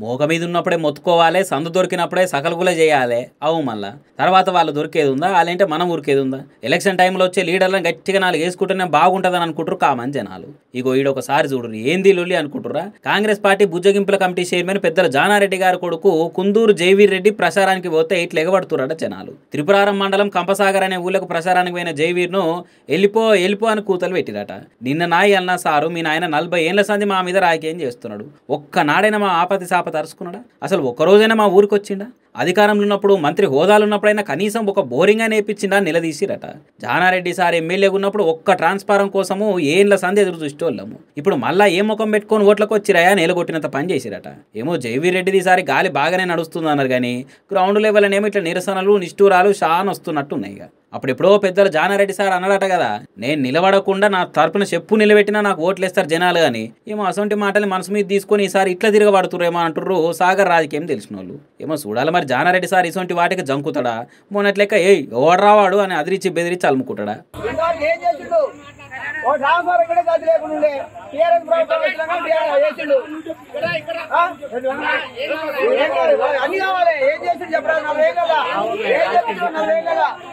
మోక మీద ఉన్నప్పుడే మొత్తుకోవాలి సందు దొరికినప్పుడే సకలుగులే చేయాలి అవు మళ్ళా తర్వాత వాళ్ళు దొరికేది ఉందా అలాంటే మనం ఊరికేది ఉందా ఎలక్షన్ టైంలో వచ్చే లీడర్లను గట్టిగా నాలుగు వేసుకుంటేనే బాగుంటుందని అనుకుంటారు కామన్ జనాలు ఇగో ఈడ ఒకసారి చూడరు ఏంది లొల్లి అనుకుంటురా కాంగ్రెస్ పార్టీ బుజ్జగింపుల కమిటీ చైర్మన్ పెద్దల జానారెడ్డి గారి కొడుకు కుందూరు జైవీర్ రెడ్డి ప్రచారానికి పోతే ఇట్లా ఎగబడుతురట జనాలు త్రిపురారం మండలం కంపసాగర్ అనే ఊళ్ళకు ప్రచారానికి పోయిన జైవీర్ను వెళ్ళిపో వెళ్ళిపో అని కూతలు పెట్టిరట నిన్న నాయి అన్నా సారు మీ నాయన నలభై ఏళ్ల సంది మా మీద రాజకీయం చేస్తున్నాడు ఒక్కనాడైనా మా ఆపతి సాప తరుచుకున్నాడా అసలు ఒక్క రోజైనా మా ఊరికి వచ్చిండా అధికారంలో ఉన్నప్పుడు మంత్రి హోదాలు ఉన్నప్పుడైనా కనీసం ఒక బోరింగ్ అని నేర్పించిందా నిలదీసిరట జానారెడ్డి సార్ ఎమ్మెల్యేగా ఉన్నప్పుడు ఒక్క ట్రాన్స్ఫారం కోసము ఏండ్ల సంధి ఎదురు చూసేవాళ్ళము ఇప్పుడు మళ్ళా ఏ ముఖం పెట్టుకొని ఓట్లకు వచ్చిరాయా నిలగొట్టినంత పని చేసిరట ఏమో జైవీర్ రెడ్డిది ఈసారి గాలి బాగానే నడుస్తుంది అన్నారు కానీ గ్రౌండ్ లెవెల్ ఏమో ఇట్లా నిరసనలు నిష్ఠూరాలు షాన్ వస్తున్నట్టు ఉన్నాయి ఇక అప్పుడు ఎప్పుడో పెద్దలు జానారెడ్డి సార్ అన్నాడట కదా నేను నిలబడకుండా నా తరపున చెప్పు నిలబెట్టినా నాకు ఓట్లేస్తారు జనాలు కానీ ఏమో అసొంటి మాటలు మనసు మీద తీసుకొని ఈసారి ఇట్లా తిరగబడుతురేమో అంటుర్రు సాగర్ రాజకీయం తెలిసిన వాళ్ళు ఏమో చూడాలి మరి జానారెడ్డి సార్ ఇసొంటి వాటికి జంకుతాడా మొన్నట్లెక్క ఏ ఎవడరావాడు అని అదిరిచి బెదిరించి అలుముకుంటాడా ఇంతవరకు ఏం చేసిండు ఓ ట్రాన్స్ఫర్ ఇక్కడ గది లేకుండా ఉండే టీఆర్ఎస్ ప్రభుత్వం వచ్చినాక టీఆర్ఎస్ చేసిండు ఆ? ఏం కావాలి? అన్ని కావాలి ఏం చేసిండు చెప్పరా నలభై కదా ఏం చేసిండు నలభై కదా